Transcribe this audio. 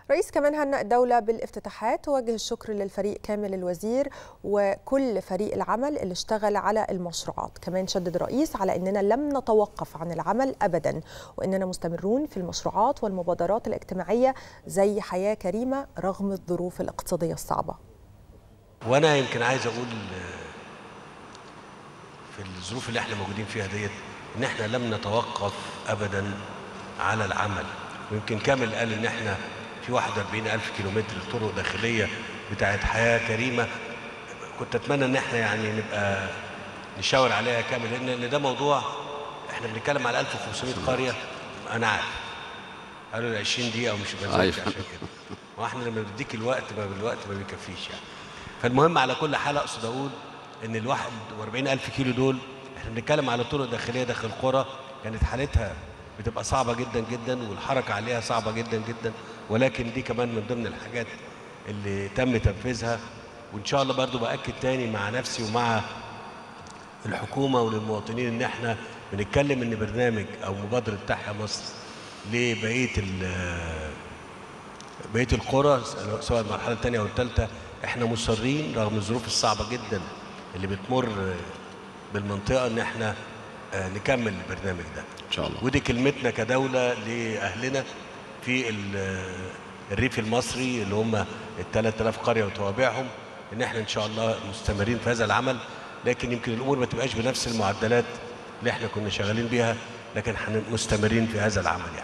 رئيس كمان هنأ الدولة بالافتتاحات ووجه الشكر للفريق كامل الوزير وكل فريق العمل اللي اشتغل على المشروعات كمان شدد الرئيس على أننا لم نتوقف عن العمل أبدا وأننا مستمرون في المشروعات والمبادرات الاجتماعية زي حياة كريمة رغم الظروف الاقتصادية الصعبة وانا يمكن عايز اقول في الظروف اللي احنا موجودين فيها ديت ان احنا لم نتوقف ابدا على العمل ويمكن كامل قال ان احنا في 41 الف كيلومتر طرق داخليه بتاعت حياه كريمه كنت اتمنى ان احنا يعني نبقى نشاور عليها كامل لان لان ده موضوع احنا بنتكلم على 1500 قريه انا عارف قالوا لي 20 دقيقه ومش بزود أيوة. عشان كده واحنا لما بنديك الوقت ما الوقت ما بيكفيش يعني فالمهم على كل حال اقصد اقول ان ال 41 الف كيلو دول احنا بنتكلم على طرق داخليه داخل القرى كانت حالتها بتبقى صعبه جدا جدا والحركه عليها صعبه جدا جدا ولكن دي كمان من ضمن الحاجات اللي تم تنفيذها وان شاء الله برضو باكد تاني مع نفسي ومع الحكومه وللمواطنين ان احنا بنتكلم ان برنامج او مبادره تحيا مصر لبقيه ال- بقيه القرى سواء المرحله الثانيه او الثالثه احنا مصرين رغم الظروف الصعبه جدا اللي بتمر بالمنطقه ان احنا آه، نكمل البرنامج ده ان شاء الله ودي كلمتنا كدوله لاهلنا في ال- الريف المصري اللي هم ال 3000 قريه وتوابعهم ان احنا ان شاء الله مستمرين في هذا العمل لكن يمكن الامور ما تبقاش بنفس المعدلات اللي احنا كنا شغالين بيها لكن احنا مستمرين في هذا العمل يعني